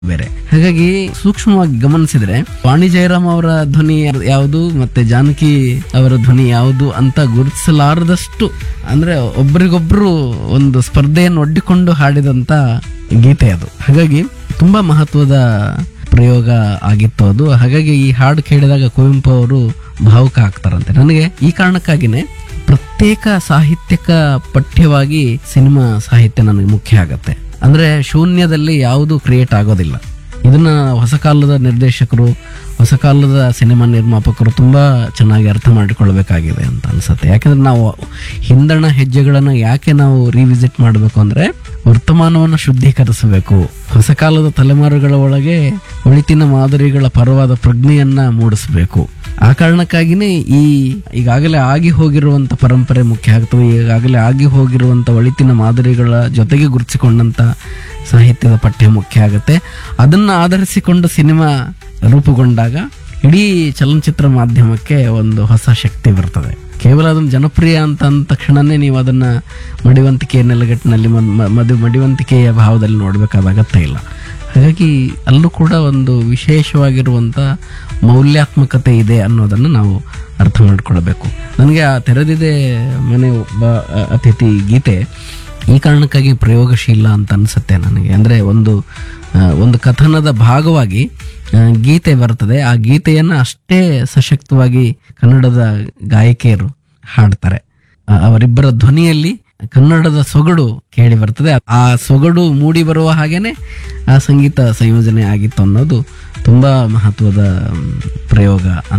ಬೇರೆ ಹಾಗಾಗಿ ಸೂಕ್ಷ್ಮವಾಗಿ ಗಮನಿಸಿದ್ರೆ ವಾಣಿ ಜಯರಾಮ್ ಅವರ ಧ್ವನಿ ಯಾವುದು ಮತ್ತೆ ಜಾನಕಿ ಅವರ ಧ್ವನಿ ಯಾವುದು ಅಂತ ಗುರುತಿಸಲಾರದಷ್ಟು ಅಂದ್ರೆ ಒಬ್ರಿಗೊಬ್ರು ಒಂದು ಸ್ಪರ್ಧೆಯನ್ನು ಒಡ್ಡಿಕೊಂಡು ಹಾಡಿದಂತ ಗೀತೆ ಅದು ಹಾಗಾಗಿ ತುಂಬಾ ಮಹತ್ವದ ಪ್ರಯೋಗ ಆಗಿತ್ತು ಅದು ಹಾಗಾಗಿ ಈ ಹಾಡು ಕೇಳಿದಾಗ ಕುವೆಂಪು ಅವರು ಭಾವುಕ ಆಗ್ತಾರಂತೆ ನನಗೆ ಈ ಕಾರಣಕ್ಕಾಗಿನೇ ಪ್ರತ್ಯೇಕ ಸಾಹಿತ್ಯಕ ಪಠ್ಯವಾಗಿ ಸಿನಿಮಾ ಸಾಹಿತ್ಯ ನನಗೆ ಮುಖ್ಯ ಆಗತ್ತೆ ಅಂದ್ರೆ ಶೂನ್ಯದಲ್ಲಿ ಯಾವುದು ಕ್ರಿಯೇಟ್ ಆಗೋದಿಲ್ಲ ಇದನ್ನ ಹೊಸ ಕಾಲದ ನಿರ್ದೇಶಕರು ಹೊಸ ಕಾಲದ ಸಿನಿಮಾ ನಿರ್ಮಾಪಕರು ತುಂಬಾ ಚೆನ್ನಾಗಿ ಅರ್ಥ ಮಾಡಿಕೊಳ್ಬೇಕಾಗಿದೆ ಅಂತ ಅನ್ಸುತ್ತೆ ಯಾಕಂದ್ರೆ ನಾವು ಹಿಂದಣ ಹೆಜ್ಜೆಗಳನ್ನ ಯಾಕೆ ನಾವು ರಿವಿಸಿಟ್ ಮಾಡಬೇಕು ಅಂದ್ರೆ ವರ್ತಮಾನವನ್ನು ಶುದ್ಧೀಕರಿಸಬೇಕು ಹೊಸ ಕಾಲದ ತಲೆಮಾರುಗಳ ಒಳಗೆ ಒಳಿತಿನ ಮಾದರಿಗಳ ಪರವಾದ ಪ್ರಜ್ಞೆಯನ್ನ ಮೂಡಿಸಬೇಕು ಆ ಕಾರಣಕ್ಕಾಗಿನೇ ಈ ಈಗಾಗಲೇ ಆಗಿ ಹೋಗಿರುವಂತ ಪರಂಪರೆ ಮುಖ್ಯ ಆಗ್ತವೆ ಈಗಾಗಲೇ ಆಗಿ ಹೋಗಿರುವಂತ ಒಳಿತಿನ ಮಾದರಿಗಳ ಜೊತೆಗೆ ಗುರುತಿಸಿಕೊಂಡಂತ ಸಾಹಿತ್ಯದ ಪಠ್ಯ ಮುಖ್ಯ ಆಗುತ್ತೆ ಅದನ್ನ ಆಧರಿಸಿಕೊಂಡು ಸಿನಿಮಾ ರೂಪುಗೊಂಡಾಗ ಇಡೀ ಚಲನಚಿತ್ರ ಮಾಧ್ಯಮಕ್ಕೆ ಒಂದು ಹೊಸ ಶಕ್ತಿ ಬರ್ತದೆ ಕೇವಲ ಅದನ್ನು ಜನಪ್ರಿಯ ಅಂತ ಅಂದ ತಕ್ಷಣನೇ ನೀವು ಅದನ್ನ ಮಡಿವಂತಿಕೆಯ ನೆಲೆಗಟ್ಟಿನಲ್ಲಿ ಮ- ಮ- ಮದು ಮಡಿವಂತಿಕೆಯ ಭಾವದಲ್ಲಿ ನೋಡಬೇಕಾದ ಅಗತ್ಯ ಇಲ್ಲ ಹಾಗಾಗಿ ಅಲ್ಲೂ ಕೂಡ ಒಂದು ವಿಶೇಷವಾಗಿರುವಂಥ ಮೌಲ್ಯಾತ್ಮಕತೆ ಇದೆ ಅನ್ನೋದನ್ನು ನಾವು ಅರ್ಥ ಮಾಡಿಕೊಳ್ಬೇಕು ನನಗೆ ಆ ತೆರೆದಿದೆ ಮನೆ ಒಬ್ಬ ಅ- ಅತಿಥಿ ಗೀತೆ ಈ ಕಾರಣಕ್ಕಾಗಿ ಪ್ರಯೋಗಶೀಲ ಅಂತ ಅನಿಸುತ್ತೆ ನನಗೆ ಅಂದರೆ ಒಂದು ಆ, ಒಂದು ಕಥನದ ಭಾಗವಾಗಿ ಆ, ಗೀತೆ ಬರ್ತದೆ ಆ ಗೀತೆಯನ್ನು ಅಷ್ಟೇ ಸಶಕ್ತವಾಗಿ ಕನ್ನಡದ ಗಾಯಕಿಯರು ಹಾಡ್ತಾರೆ ಆ, ಅವರಿಬ್ಬರ ಧ್ವನಿಯಲ್ಲಿ ಕನ್ನಡದ ಸೊಗಡು ಕೇಳಿ ಬರ್ತದೆ ಆ ಸೊಗಡು ಮೂಡಿ ಬರುವ ಹಾಗೇನೆ ಆ ಸಂಗೀತ ಸಂಯೋಜನೆ ಆಗಿತ್ತು ಅನ್ನೋದು ತುಂಬಾ ಮಹತ್ವದ ಮ್, ಪ್ರಯೋಗ